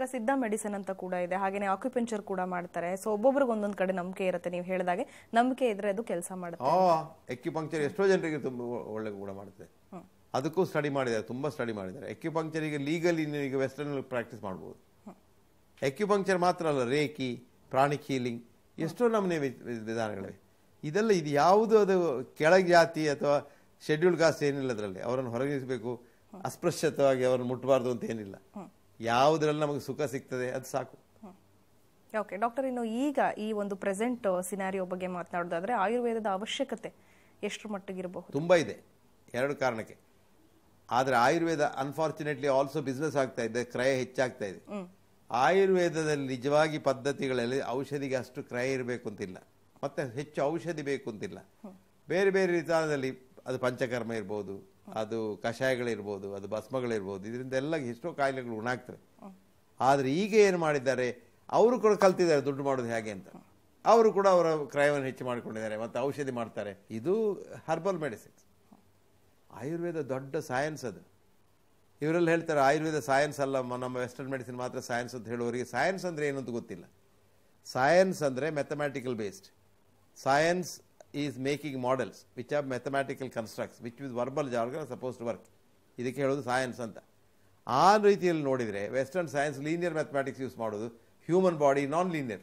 ಸಿದ್ಧ ಮೆಡಿಸಿನ್ ಅಂತ ಕೂಡ ಇದೆ ಹಾಗೇನೆ ಆಕ್ಯುಪೆಂಚರ್ ಕೂಡ ಮಾಡ್ತಾರೆ ಸೊ ಒಬ್ಬೊಬ್ರಿಗೆ ಒಂದೊಂದ್ ಕಡೆ ನಂಬಿಕೆ ಇರುತ್ತೆ ನೀವು ಹೇಳಿದಾಗೆ ನಂಬಿಕೆ ಇದ್ರೆ ಅದು ಕೆಲಸ ಮಾಡುತ್ತೆ ಆ ಎಕ್ಯುಪಂಕ್ಚರ್ ಎಷ್ಟೋ ಜನರಿಗೆ ತುಂಬ ಒಳ್ಳೆ ಗುಣ ಮಾಡುತ್ತೆ ಅದಕ್ಕೂ ಸ್ಟಡಿ ಮಾಡಿದ್ದಾರೆ ತುಂಬ ಸ್ಟಡಿ ಮಾಡಿದ್ದಾರೆ ಎಕ್ಯುಪಂಕ್ಚರ್ ಈಗ ಲೀಗಲಿ ಈಗ ವೆಸ್ಟರ್ನ್ ಪ್ರಾಕ್ಟೀಸ್ ಮಾಡ್ಬೋದು ಎಕ್ಯುಪಂಕ್ಚರ್ ಮಾತ್ರ ಅಲ್ಲ ರೇಖಿ ಪ್ರಾಣಿಕ್ ಹೀಲಿಂಗ್ ಎಷ್ಟೋ ನಮೂನೆ ವಿ- ವಿ- ವಿಧಾನಗಳಿವೆ ಇದೆಲ್ಲ ಇದು ಯಾವುದು ಅದು ಕೆಳಗೆ ಜಾತಿ ಅಥವಾ ಶೆಡ್ಯೂಲ್ ಕಾಸ್ಟ್ ಏನಿಲ್ಲ ಅದರಲ್ಲಿ ಅವರನ್ನು ಹೊರಗಿಸಬೇಕು ಅಸ್ಪೃಶ್ಯತವಾಗಿ ಅವರನ್ನು ಮುಟ್ಟಬಾರ್ದು ಅಂತ ಏನಿಲ್ಲ ಯಾವುದ್ರಲ್ಲಿ ನಮಗೆ ಸುಖ ಸಿಗ್ತದೆ ಅದು ಸಾಕು ಓಕೆ ಡಾಕ್ಟರ್ ಇನ್ನು ಈಗ ಈ ಒಂದು ಪ್ರೆಸೆಂಟ್ ಸಿನಾರಿಯೋ ಬಗ್ಗೆ ಮಾತನಾಡೋದಾದ್ರೆ ಆಯುರ್ವೇದದ ಅವಶ್ಯಕತೆ ಎಷ್ಟರ ಮಟ್ಟಿಗಿರಬಹುದು ತುಂಬ ಇದೆ ಎರಡು ಕಾರಣಕ್ಕೆ ಆದರೆ ಆಯುರ್ವೇದ ಅನ್ಫಾರ್ಚುನೇಟ್ಲಿ ಆಲ್ಸೋ ಬಿಸ್ನೆಸ್ ಆಗ್ತಾ ಇದೆ ಕ್ರಯ ಹೆಚ್ಚಾಗ್ತಾ ಇದೆ ಆಯುರ್ವೇದದಲ್ಲಿ ನಿಜವಾಗಿ ಪದ್ಧತಿಗಳಲ್ಲಿ ಔಷಧಿಗೆ ಅಷ್ಟು ಕ್ರಯ ಇರಬೇಕು ಅಂತಿಲ್ಲ ಮತ್ತೆ ಹೆಚ್ಚು ಔಷಧಿ ಬೇಕು ಅಂತಿಲ್ಲ ಬೇರೆ ಬೇರೆ ವಿಧಾನದಲ್ಲಿ ಅದು ಪಂಚಕರ್ಮ ಇರ್ಬೋದು ಅದು ಕಷಾಯಗಳಿರ್ಬೋದು ಅದು ಭಸ್ಮಗಳಿರ್ಬೋದು ಇದರಿಂದ ಎಲ್ಲ ಎಷ್ಟೋ ಕಾಯಿಲೆಗಳು ಉಣಾಗ್ತವೆ ಆದರೆ ಈಗ ಏನು ಮಾಡಿದ್ದಾರೆ ಅವರು ಕೂಡ ಕಲ್ತಿದ್ದಾರೆ ದುಡ್ಡು ಮಾಡೋದು ಹೇಗೆ ಅಂತ ಅವರು ಕೂಡ ಅವರ ಕ್ರಯವನ್ನು ಹೆಚ್ಚು ಮಾಡಿಕೊಂಡಿದ್ದಾರೆ ಮತ್ತು ಔಷಧಿ ಮಾಡ್ತಾರೆ ಇದು ಹರ್ಬಲ್ ಮೆಡಿಸಿನ್ಸ್ ಆಯುರ್ವೇದ ದೊಡ್ಡ ಸೈನ್ಸ್ ಅದು ಇವರೆಲ್ಲ ಹೇಳ್ತಾರೆ ಆಯುರ್ವೇದ ಸೈನ್ಸ್ ಅಲ್ಲ ಮ- ನಮ್ಮ ವೆಸ್ಟರ್ನ್ ಮೆಡಿಸಿನ್ ಮಾತ್ರ ಸೈನ್ಸ್ ಅಂತ ಹೇಳುವವರಿಗೆ ಸೈನ್ಸ್ ಅಂದರೆ ಏನು ಅಂತ ಗೊತ್ತಿಲ್ಲ ಸೈನ್ಸ್ ಅಂದರೆ mathematical based science is making models which are mathematical constructs which with verbal jargon suppose to work ಇದಕ್ಕೆ ಹೇಳೋದು ಸೈನ್ಸ್ ಅಂತ ಆ ರೀತಿಯಲ್ಲಿ ನೋಡಿದರೆ western science linear mathematics use ಮಾಡೋದು ಹ್ಯೂಮನ್ ಬಾಡಿ ನಾನ್ ಲೀನಿಯರ್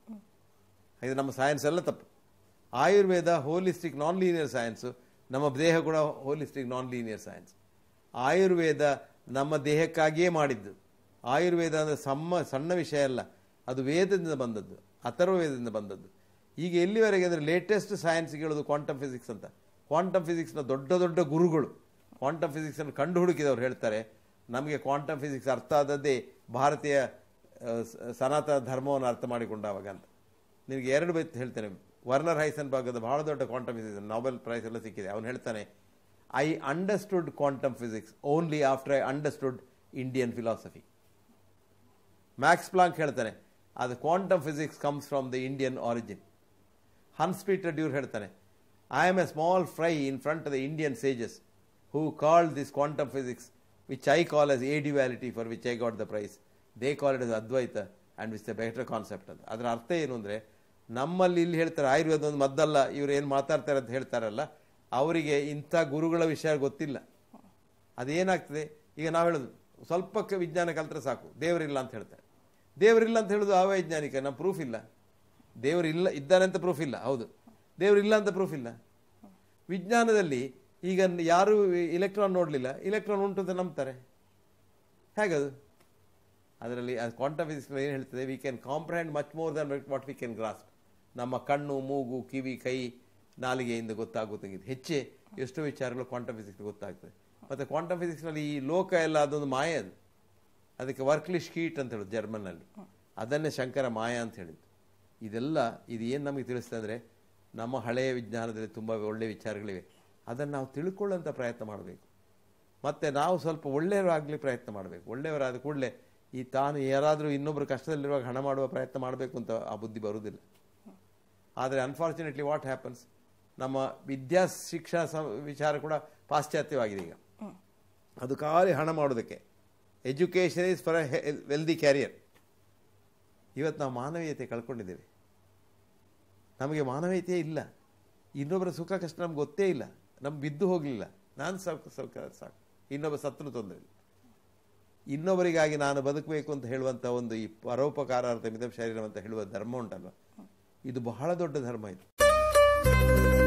ಇದು ನಮ್ಮ ಸೈನ್ಸ್ ಎಲ್ಲ ತಪ್ಪು Ayurveda holistic non linear science ನಮ್ಮ ದೇಹ ಕೂಡ holistic non linear science Ayurveda ನಮ್ಮ ದೇಹಕ್ಕಾಗಿಯೇ ಮಾಡಿದ್ದು ಆಯುರ್ವೇದ ಅಂದರೆ ಸಮ್ಮ ಸಣ್ಣ ವಿಷಯ ಅಲ್ಲ ಅದು ವೇದದಿಂದ ಬಂದದ್ದು ಅಥರ್ವ ವೇದದಿಂದ ಬಂದದ್ದು ಈಗ ಎಲ್ಲಿವರೆಗೆ ಅಂದರೆ ಲೇಟೆಸ್ಟ್ ಸೈನ್ಸ್ ಹೇಳೋದು ಕ್ವಾಂಟಮ್ ಫಿಸಿಕ್ಸ್ ಅಂತ ಕ್ವಾಂಟಮ್ ಫಿಸಿಕ್ಸ್ನ ದೊಡ್ಡ ದೊಡ್ಡ ಗುರುಗಳು ಕ್ವಾಂಟಮ್ ಫಿಸಿಕ್ಸನ್ನು ಕಂಡು ಹುಡುಕಿದವರು ಹೇಳ್ತಾರೆ ನಮಗೆ ಕ್ವಾಂಟಮ್ ಫಿಸಿಕ್ಸ್ ಅರ್ಥ ಆದದ್ದೇ ಭಾರತೀಯ ಆ, ಸ- ಸನಾತನ ಧರ್ಮವನ್ನು ಅರ್ಥ ಮಾಡಿಕೊಂಡಾವಾಗ ಅಂತ ನಿನಗೆ ಎರಡು ಬೈತ್ ಹೇಳ್ತೇನೆ ವರ್ನರ್ ಹೈಸನ್ ಭಾಗದ ಬಹಳ ದೊಡ್ಡ ಕ್ವಾಂಟಮ್ ಫಿಸಿಕ್ಸ್ ನೊಬೆಲ್ ಪ್ರೈಸ್ ಎಲ್ಲ ಸಿಕ್ಕಿದೆ ಅವನು ಹೇಳ್ತಾನೆ I understood quantum physics only after I understood Indian philosophy Max Planck ಹೇಳ್ತಾನೆ ಅದು quantum physics comes from the Indian origin Hans Peter Durr ಹೇಳ್ತಾನೆ I am a small fry in front the Indian sages who call this quantum physics which I call as a duality for which I got the prize they call it as Advaita and which the better concept ಅಂತ ಅದರ ಅರ್ಥ ಏನು ಅಂದರೆ ನಮ್ಮಲ್ಲಿ ಇಲ್ಲಿ ಹೇಳ್ತಾರೆ ಆಯುರ್ವೇದ ಒಂದು ಮದ್ದಲ್ಲ ಇವ್ರು ಏನು ಮಾತಾಡ್ತಾರೆ ಅಂತ ಹೇಳ್ತಾರಲ್ಲ ಅವರಿಗೆ ಇಂಥ ಗುರುಗಳ ವಿಷಯ ಗೊತ್ತಿಲ್ಲ ಅದೇನಾಗ್ತದೆ ಈಗ ನಾವು ಹೇಳೋದು ಸ್ವಲ್ಪ ಕ- ವಿಜ್ಞಾನ ಕಲ್ತ್ರೆ ಸಾಕು ದೇವರಿಲ್ಲ ಅಂತ ಹೇಳ್ತಾರೆ ದೇವರಿಲ್ಲ ಅಂತ ಹೇಳೋದು ಅವೈಜ್ಞಾನಿಕ ನಮ್ಮ ಪ್ರೂಫ್ ಇಲ್ಲ ದೇವರಿಲ್ಲ ಇದ್ದಾನೆ ಅಂತ ಪ್ರೂಫ್ ಇಲ್ಲ ಹೌದು ದೇವರಿಲ್ಲ ಅಂತ ಪ್ರೂಫ್ ಇಲ್ಲ ವಿಜ್ಞಾನದಲ್ಲಿ ಈಗ ಯಾರು ಇಲೆಕ್ಟ್ರಾನ್ ನೋಡಲಿಲ್ಲ ಇಲೆಕ್ಟ್ರಾನ್ ಉಂಟು ಅಂತ ನಂಬ್ತಾರೆ ಹೇಗದು ಅದರಲ್ಲಿ ಕ್ವಾಂಟಮ್ ಫಿಸಿಕ್ಸ್ ಏನು ಹೇಳ್ತದೆ we can comprehend much more than what we can grasp ನಮ್ಮ ಕಣ್ಣು ಮೂಗು ಕಿವಿ ಕೈ ನಾಲಿಗೆಯಿಂದ ಗೊತ್ತಾಗುತ್ತಿದೆ ಹೆಚ್ಚೆ ಎಷ್ಟೋ ವಿಚಾರಗಳು ಕ್ವಾಂಟಮ್ ಫಿಸಿಕ್ಸ್ ಗೊತ್ತಾಗ್ತದೆ ಮತ್ತು ಕ್ವಾಂಟಮ್ ಫಿಸಿಕ್ಸ್ನಲ್ಲಿ ಈ ಲೋಕ ಎಲ್ಲ ಅದೊಂದು ಮಾಯ ಅದು ಅದಕ್ಕೆ ವರ್ಕ್ಲಿಶ್ ಕೀಟ್ ಅಂತ ಹೇಳೋದು ಜರ್ಮನ್ನಲ್ಲಿ ಅದನ್ನೇ ಶಂಕರ ಮಾಯ ಅಂತ ಹೇಳಿದ್ದು ಇದೆಲ್ಲ ಇದು ಏನು ನಮಗೆ ತಿಳಿಸ್ತದೆ ಅಂದರೆ ನಮ್ಮ ಹಳೆಯ ವಿಜ್ಞಾನದಲ್ಲಿ ತುಂಬ ಒಳ್ಳೆಯ ವಿಚಾರಗಳಿವೆ ಅದನ್ನು ನಾವು ತಿಳ್ಕೊಳ್ಳೋಂಥ ಪ್ರಯತ್ನ ಮಾಡಬೇಕು ಮತ್ತು ನಾವು ಸ್ವಲ್ಪ ಒಳ್ಳೆಯವರಾಗಲಿ ಪ್ರಯತ್ನ ಮಾಡಬೇಕು ಒಳ್ಳೆಯವರಾದ ಕೂಡಲೇ ಈ ತಾನು ಯಾರಾದರೂ ಇನ್ನೊಬ್ಬರು ಕಷ್ಟದಲ್ಲಿರುವಾಗ ಹಣ ಮಾಡುವ ಪ್ರಯತ್ನ ಮಾಡಬೇಕು ಅಂತ ಆ ಬುದ್ಧಿ ಬರುವುದಿಲ್ಲ ಆದರೆ ಅನ್ಫಾರ್ಚುನೇಟ್ಲಿ ವಾಟ್ ಹ್ಯಾಪನ್ಸ್ ನಮ್ಮ ವಿದ್ಯಾ ಶಿಕ್ಷಣ ಸ ವಿಚಾರ ಕೂಡ ಪಾಶ್ಚಾತ್ಯವಾಗಿದೆ ಈಗ ಅದು ಖಾಲಿ ಹಣ ಮಾಡೋದಕ್ಕೆ education is for wealthy career ಇವತ್ತು ನಾವು ಮಾನವೀಯತೆ ಕಳ್ಕೊಂಡಿದ್ದೇವೆ ನಮಗೆ ಮಾನವೀಯತೆ ಇಲ್ಲ ಇನ್ನೊಬ್ಬರ ಸುಖ ಕಷ್ಟ ನಮ್ಗೆ ಗೊತ್ತೇ ಇಲ್ಲ ನಮ್ಗೆ ಬಿದ್ದು ಹೋಗಲಿಲ್ಲ ನಾನು ಸಾಕು ಸಾಕು ಸಾಕು ಇನ್ನೊಬ್ಬ ಸತ್ರು ತೊಂದರೆ ಇಲ್ಲ ಇನ್ನೊಬ್ಬರಿಗಾಗಿ ನಾನು ಬದುಕಬೇಕು ಅಂತ ಹೇಳುವಂಥ ಒಂದು ಈ ಪರೋಪಕಾರಾರ್ಥ ಮಿತ ಶರೀರ ಅಂತ ಹೇಳುವ ಧರ್ಮ ಉಂಟಲ್ವ ಇದು ಬಹಳ ದೊಡ್ಡ ಧರ್ಮ ಇದು